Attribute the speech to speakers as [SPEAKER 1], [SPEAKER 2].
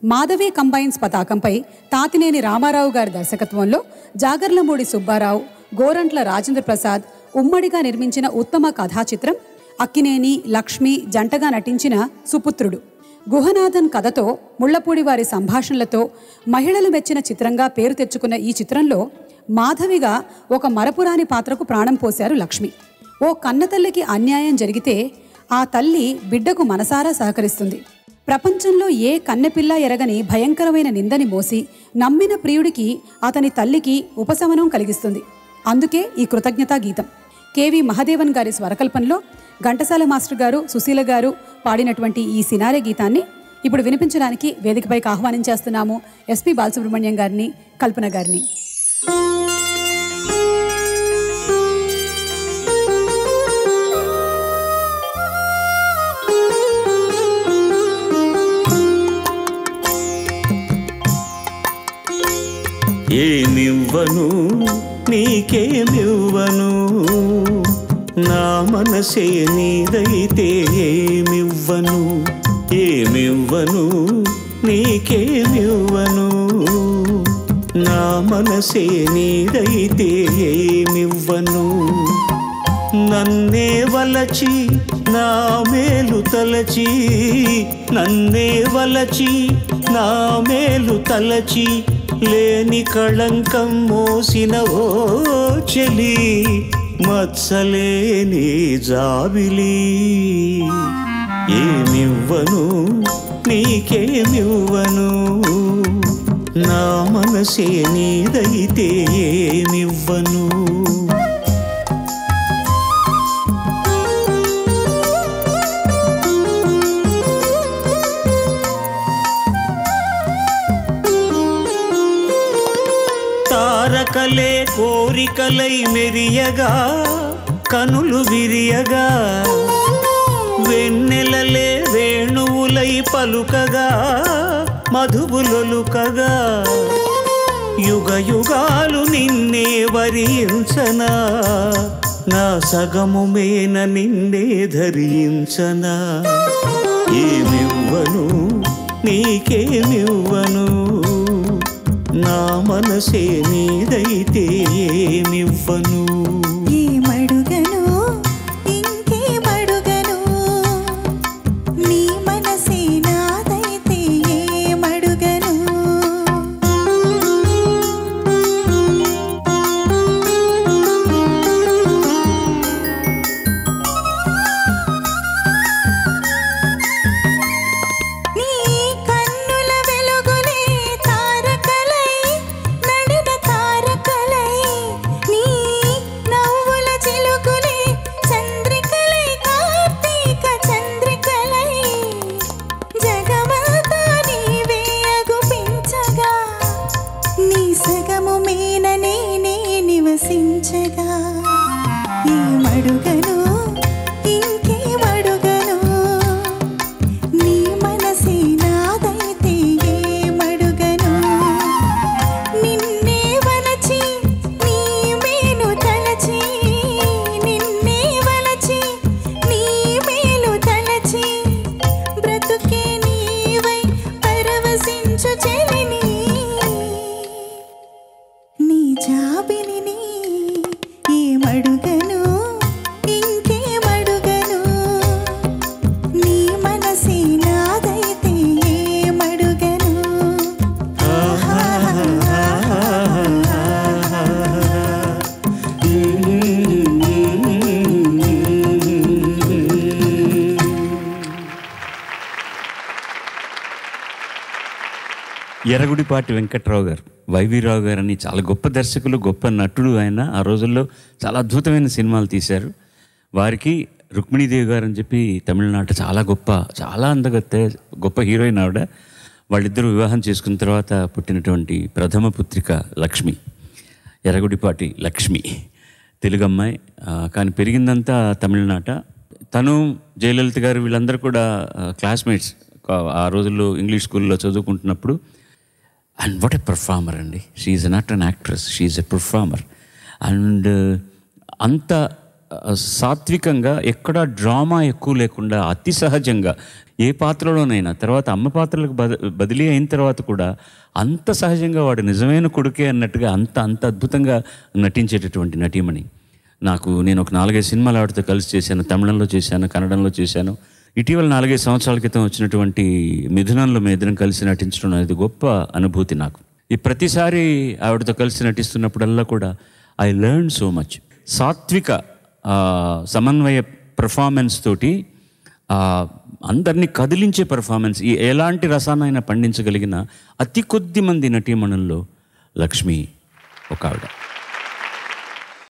[SPEAKER 1] Madhavi combines పతాకంపై తాతినేని రామారావు గారి దర్శకత్వంలో జాగర్లమూడి సుబ్బారావు గోరంట్ల రాజేంద్ర ప్రసాద్ ఉమ్మడిగా నిర్మించిన ఉత్తమ కథా చిత్రం అక్కినేని లక్ష్మి జంటగా నటించిన సుపుత్రుడు గుహనాథన్ కథతో ముళ్లపూడి వారి సంభాషణలతో మహిళలు మెచ్చిన చిత్రంగా పేరు తెచ్చుకున్న ఈ చిత్రంలో మాధవిగా ఒక మరపురాని పాత్రకు ప్రాణం పోశారు లక్ష్మి ఓ కన్నతల్లికి అన్యాయం జరిగితే ఆ తల్లి బిడ్డకు మనసారా సహకరిస్తుంది ప్రపంచంలో ఏ కన్నెపిల్ల ఎరగని భయంకరమైన నిందని మోసి నమ్మిన ప్రియుడికి అతని తల్లికి ఉపశమనం కలిగిస్తుంది అందుకే ఈ కృతజ్ఞతా గీతం కేవి మహదేవన్ గారి స్వరకల్పనలో ఘంటసాల మాస్టర్ గారు సుశీల గారు పాడినటువంటి ఈ సినారే గీతాన్ని ఇప్పుడు వినిపించడానికి వేదికపైకి ఆహ్వానించేస్తున్నాము ఎస్పి బాలసుబ్రహ్మణ్యం గారిని కల్పన గారిని
[SPEAKER 2] ఏమివ్వను నీకేమివ్వను నా మనసే నీదైతే ఏమివ్వను ఏమివ్వను నీకేమివ్వను నా మనసే నీదైతే ఏమివ్వను నన్నే వలచి నా మేలు తలచి నన్నే వలచి నా మేలు తలచి లేని కళంకం మోసిన ఓ చెలి మత్సలేని జాబిలి ఏమివ్వను నీకేమివ్వను నా మనసే నీదైతే ఏమివ్వను తారకలే కోరికలై మెరియగా కనులు విరియగా వెన్నెలలే వేణువులై పలుకగా మధువులొలుకగా యుగ యుగాలు నిన్నే వరించనా నా సగము మేన నిన్నే ధరించనా ఏమివ్వను నీకేమివ్వను నా మనసే నీదైతే ఏమివ్వను
[SPEAKER 3] ఏమడుగను ఇంకేమడుగను నీ మనసే నాదైతే ఏమడుగను నీ కన్నుల వెలుగులే తారకలై నడిన తారకలై నీ నవ్వుల చిలుకులే చంద్రికలై కార్తీక చంద్రికలై జగమంతా నీవే అగుపించగా నీ సగము మీన నేనే నివసించగా ఏమడుగను ఇంకేమడుగను నీ మనసే నాదైతే ఏమడుగను నిన్నే వలచి నీ మేలు తలచి నిన్నే వలచి నీ మేలు తలచి బ్రతుకే నీవై పరవశించు చెలిని నీ జాబిలిని ఏమడుగను ఇంకేమడుగను నీ మనసే నాదైతే ఏమడుగను
[SPEAKER 4] ఎర్రగుడిపాటి వెంకట్రావు గారు వైవీరావు గారు అని చాలా గొప్ప దర్శకులు గొప్ప నటుడు ఆయన ఆ రోజుల్లో చాలా అద్భుతమైన సినిమాలు తీశారు వారికి రుక్మిణీదేవి గారు అని చెప్పి తమిళనాట చాలా గొప్ప చాలా అందగత్తె గొప్ప హీరోయిన్ ఆవిడ వాళ్ళిద్దరూ వివాహం చేసుకున్న తర్వాత పుట్టినటువంటి ప్రథమ పుత్రిక లక్ష్మి ఎర్రగుడిపాటి లక్ష్మి తెలుగు అమ్మాయి ఆ, కానీ పెరిగిందంతా తమిళనాట తను జయలలిత గారు వీళ్ళందరూ కూడా క్లాస్మేట్స్ ఆ రోజుల్లో ఇంగ్లీష్ స్కూల్లో చదువుకుంటున్నప్పుడు అండ్ వాట్ ఎ పర్ఫార్మర్ అండి she's not an actress she's a performer and అంత ఆ, సాత్వికంగా ఎక్కడ డ్రామా ఎక్కువ లేకుండా అతి సహజంగా ఏ పాత్రలోనైనా తర్వాత అమ్మ పాత్రలకు బద బదిలీ అయిన తర్వాత కూడా అంత సహజంగా వాడు నిజమైన కొడుకే అన్నట్టుగా అంత అంత అద్భుతంగా నటించేటటువంటి నటీమణి నాకు నేను ఒక నాలుగైదు సినిమాలు ఆవిడతో కలిసి చేశాను తమిళంలో చేశాను కన్నడంలో చేశాను ఇటీవల నాలుగైదు సంవత్సరాల క్రితం వచ్చినటువంటి మిథునంలో మీ ఇద్దరం కలిసి నటించడం అనేది గొప్ప అనుభూతి నాకు ఈ ప్రతిసారి ఆవిడతో కలిసి నటిస్తున్నప్పుడల్లా కూడా ఐ లెర్న్ సో మచ్ సాత్విక ఆ, సమన్వయ పెర్ఫార్మెన్స్ తోటి ఆ, అందరినీ కదిలించే పెర్ఫార్మెన్స్ ఈ ఎలాంటి రసాన్నైనా పండించగలిగిన అతి కొద్ది మంది నటీమణుల్లో లక్ష్మి ఒక ఆవిడ